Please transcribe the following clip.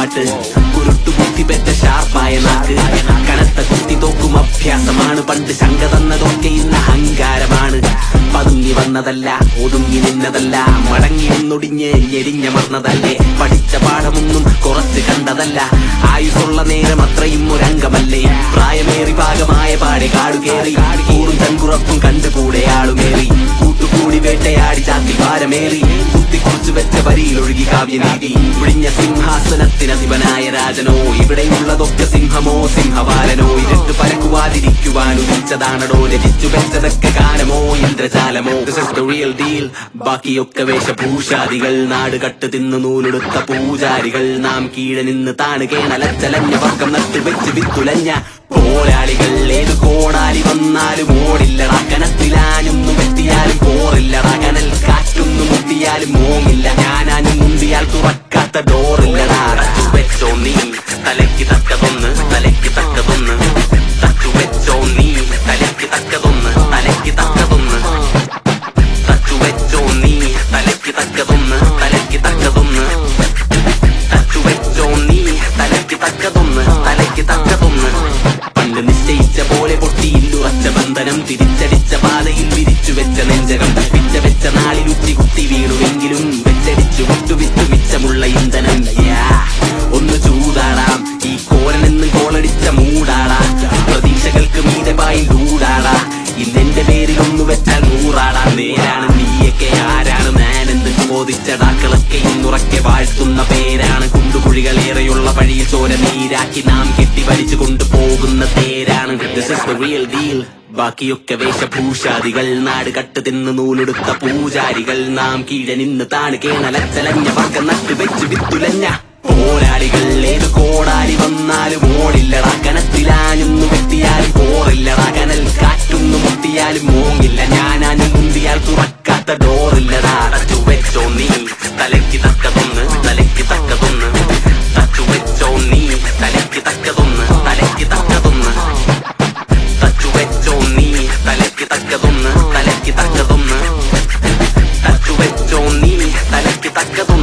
പാട്ട് കുരുട്ടു ബുദ്ധി പെറ്റ ഷാർപ്പായ നാക്ക് കനത്ത കുത്തി തോക്കും അഭ്യാസമാണ് പണ്ട് ശങ്ക തന്നതൊക്കെ ഇന്ന് അഹങ്കാരമാണ് പതുങ്ങി വന്നതല്ല ഒതുങ്ങി നിന്നതല്ല മടങ്ങി ഒന്നൊടിഞ്ഞ് ഞെരിഞ്ഞമർന്നതല്ലേ പഠിച്ച പാഠമൊന്നും കുറച്ച് കണ്ടതല്ല ആയുസുള്ള നേരം അത്രയും ഒരംഗമല്ലേ പ്രായമേറി ഭാഗമായ പാടെ കാടുകേറി കൂടും തൻകുറപ്പും കണ്ടുകൂടെ ആളുമേറി കൂട്ടുകൂടി വേട്ടയാടി ചാത്തിൽ ഭാരമേറി കുത്തിക്കുറിച്ചു വെച്ച വരിയിൽ ഒഴുകി കാവ്യനീതി ഒഴിഞ്ഞ സിംഹാസനത്തിനധിപനായ രാജനോ ഇവിടെയുള്ളതൊക്കെ സിംഹമോ സിംഹവാലനോ ഇരുട്ട് പരക്കുവാതിരിക്കുവാൻ ഉദിച്ചതാണടോ രചിച്ചു വെച്ചതൊക്കെ കാലമോ ഇന്ദ്രജാലമോ This is the real deal ബാക്കിയൊക്കെ വേഷഭൂഷാദികൾ നാട് കട്ട് തിന്ന് നൂലെടുത്ത പൂജാരികൾ നാം കീഴെ നിന്ന് താണുകേണലച്ചലഞ്ഞ വർഗം നട്ട് വെച്ച് വിത്തുലഞ്ഞ പോരാളികൾ ഏത് കോടാലി വന്നാലും ഓടില്ലടാ കനത്തിലാനൊന്നു വെട്ടിയാലും പോറില്ലടാ കനൽ കാറ്റൊന്നു മുട്ടിയാലും മോങ്ങില്ല ഞാനാനും മുന്തിയാൽ തുറക്കാത്ത ഡോറില്ലടാ തച്ചു വെച്ചോ നീ തലയ്ക്ക് തക്കതൊന്ന് തലയ്ക്ക് തക്കതൊന്ന് തച്ചു വെച്ചോ നീ തലയ്ക്ക് തക്കതൊന്ന് തലയ്ക്ക് തക്കതൊന്ന് തച്ചു വെച്ചോ നീ തലയ്ക്ക് തക്കതൊന്ന് തലയ്ക്ക് തക്കതൊന്ന് തച്ചു വെച്ചോ നീ തലയ്ക്ക് തക്കതൊന്ന് തലയ്ക്ക് തക്കതൊന്ന് പണ്ട് നിശ്ചയിച്ച പോലെ പൊട്ടിയില്ലുറച്ച ബന്ധനം തിരിച്ചടിച്ച പാതയിൽ വിരിച്ചു വെച്ച നെഞ്ചകം പിച്ച വെച്ച നാളിൽ ഉച്ചി കുത്തി വീണുവെങ്കിലും വെച്ചടിച്ചു വിട്ടുവിറ്റു മിച്ചമുള്ള ഇന്ധനം Yeah. ഒന്ന് ചൂടാടാം ഈ കോരനെന്ന് കോളടിച്ച മൂടാടാ പ്രതീക്ഷകൾക്ക് മീതെ പായി ലൂടാടാ ഇന്നെന്റെ പേരിൽ ഒന്ന് വെച്ചാൽ നൂറാടാ നേരാണ് നീയൊക്കെ ആരാണ് ഞാനെന്ന് ചോദിച്ചടാക്കളൊക്കെ ഇന്നുറക്കെ വാഴ്ത്തുന്ന പേരാണ് കുണ്ടുകുഴികളേറെയുള്ള വഴിയിൽ ചോര നീരാക്കി നാം കെട്ടി വലിച്ചു കൊണ്ടുപോകുന്ന തേരാണ് This is the real deal ബാക്കിയൊക്കെ വേഷഭൂഷാദികൾ നാട് കട്ട് തിന്ന് നൂലെടുത്ത പൂജാരികൾ നാം കീഴെ നിന്ന് താണ് കേണലച്ചലഞ്ഞ വർഗം നട്ട് വെച്ച് വിത്തുലഞ്ഞ പോരാളികൾ ഏത് കോടാലി വന്നാലും ഓടില്ലടാ കനത്തിലാഞ്ഞൊന്നു വെട്ടിയാലും പോറില്ലടാ കനൽ കാറ്റൊന്നു മുട്ടിയാലും മോങ്ങില്ല ഞാനാനും മുന്തിയാൽ തുറക്കാത്ത ഡോറില്ലടാ തച്ചു വെച്ചോ നീ തലയ്ക്ക് തക്കതൊന്ന് തലയ്ക്ക് തക്കതൊന്ന് തച്ചു വെച്ചോ നീ തലയ്ക്ക് തക്കതൊന്ന് തലയ്ക്ക് തക്കതൊന്ന് തച്ചു വെച്ചോ നീ തലയ്ക്ക് തക്കതൊന്ന് തലയ്ക്ക് തക്കതൊന്ന് തച്ചു വെച്ചോ നീ തലയ്ക്ക് തക്കതൊന്ന്